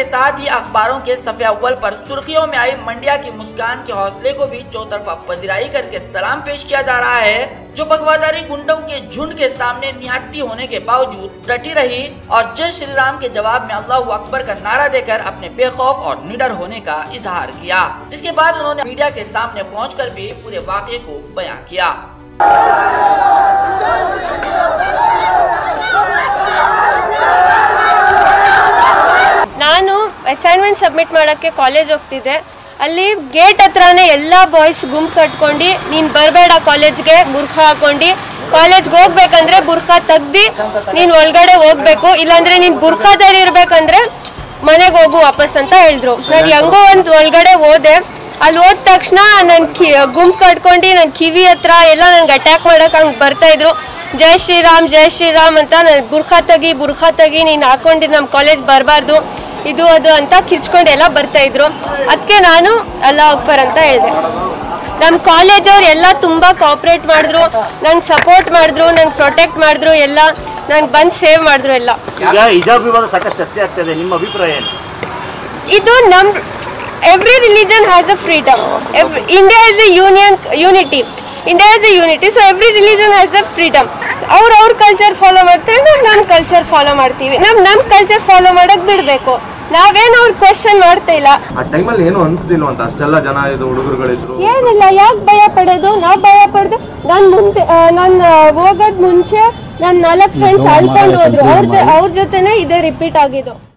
के साथ ही अखबारों के सफे अव्वल पर सुर्खियों में आई मंडिया की मुस्कान के हौसले को भी चौतरफा पजिराई करके सलाम पेश किया जा रहा है जो भगवादारी गुंडों के झुंड के सामने निहत्ती होने के बावजूद डटी रही और जय श्री राम के जवाब में अल्लाह अकबर का नारा देकर अपने बेखौफ और निडर होने का इजहार किया जिसके बाद उन्होंने मीडिया के सामने पहुंचकर भी पूरे वाक़े को बयां किया ನಾನು ಅಸೈನ್ಮೆಂಟ್ ಸಬ್ಮಿಟ್ ಮಾಡೋಕ್ಕೆ ಕಾಲೇಜ್ ಹೋಗ್ತಿದ್ದೆ ಅಲ್ಲಿ ಗೇಟ್ ಹತ್ರನೇ ಎಲ್ಲ ಬಾಯ್ಸ್ ಗುಂಪು ಕಟ್ಕೊಂಡು ನೀನು ಬರಬೇಡ ಕಾಲೇಜ್ಗೆ ಬುರ್ಖಾ ಹಾಕೊಂಡು ಕಾಲೇಜ್ಗೆ ಹೋಗ್ಬೇಕಂದ್ರೆ ಬುರ್ಖಾ ತೆಗ್ದು ನೀನು ಒಳಗಡೆ ಹೋಗ್ಬೇಕು ಇಲ್ಲಾಂದ್ರೆ ನೀನು ಬುರ್ಖಾದಲ್ಲಿ ಇರ್ಬೇಕಂದ್ರೆ ಮನೆಗೆ ಹೋಗು ವಾಪಸ್ ಅಂತ ಹೇಳಿದ್ರು ನಾನು ಹೆಂಗೋ ಒಂದು ಒಳಗಡೆ ಹೋದೆ ಅಲ್ಲಿ ಹೋದ ತಕ್ಷಣ ನನ್ನ ಕಿ ಗುಂಪು ಕಟ್ಕೊಂಡು ನನ್ನ ಕಿವಿ ಹತ್ರ ಎಲ್ಲ ನನ್ಗೆ ಅಟ್ಯಾಕ್ ಮಾಡಕ್ಕೆ ಹಂಗೆ ಬರ್ತಾ ಇದ್ರು ಜೈ ಶ್ರೀರಾಮ್ ಜೈ ಶ್ರೀರಾಮ್ ಅಂತ ನಾನು ಬುರ್ಖಾ ತೆಗಿ ಬುರ್ಖಾ ತೆಗಿ ನೀನು ಹಾಕೊಂಡು ನಮ್ಮ ಕಾಲೇಜ್ ಬರಬಾರ್ದು ಇದು ಅದು ಅಂತ ಕಿರ್ಚ್ಕೊಂಡು ಎಲ್ಲ ಬರ್ತಾ ಇದ್ರು ಅದಕ್ಕೆ ನಾನು ಅಲ್ಲ ಅಕ್ಬರ್ ಅಂತ ಹೇಳಿದೆ ನಮ್ಮ ಕಾಲೇಜವ್ರು ಎಲ್ಲ ತುಂಬ ಕೋಆಪ್ರೇಟ್ ಮಾಡಿದ್ರು ನಂಗೆ ಸಪೋರ್ಟ್ ಮಾಡಿದ್ರು ನಂಗೆ ಪ್ರೊಟೆಕ್ಟ್ ಮಾಡಿದ್ರು ಎಲ್ಲ ನಂಗೆ ಬಂದು ಸೇವ್ ಮಾಡಿದ್ರು ಎಲ್ಲ ಈಗ ಹಿಜಾಬ್ ವಿವಾದ ಸಾಕಷ್ಟು ಚರ್ಚೆ ಆಗ್ತದೆ ನಿಮ್ಮ ಅಭಿಪ್ರಾಯ ಏನು ಇದು ನಮ್ every religion has a freedom India is a union unity India is a unity so every religion has a freedom ಅವ್ರು ಅವ್ರ ಕಲ್ಚರ್ ಫಾಲೋ ಮಾಡ್ತಾರೆ ನಾವು ನಮ್ಮ ಕಲ್ಚರ್ ಫಾಲೋ ಮಾಡ್ತೀವಿ ನಾವು ನಮ್ಮ ಕಲ್ಚರ್ ಫಾಲೋ ಮಾಡೋದು ಬಿಡಬೇಕು ನಾವೇನು ಅವ್ರ ಕ್ವಶನ್ ಮಾಡ್ತಾ ಇಲ್ಲ ಆ ಟೈಮಲ್ಲಿ ಏನು ಅನ್ಸ್ತಿಲ್ವ ಅಂತ ಅಷ್ಟೆಲ್ಲ ಜನ ಇದು ಹುಡುಗರುಗಳಿದ್ರು ಏನಿಲ್ಲ ಯಾಕೆ ಭಯ ಪಡೋದು ನಾವು ಭಯ ಪಡ್ದು ನಾನು ಮುಂದೆ ನಾನು ಹೋಗೋದ್ ಮುಂಚೆ ನನ್ನ ನಾಲ್ಕು ಫ್ರೆಂಡ್ಸ್ ಅಲ್ಕೊಂಡು ಹೋದ್ರು ಅವ್ರ ಅವ್ರ ಜೊತೆನೆ ಇದೇ ರಿಪೀಟ್ ಆಗಿದ್ದು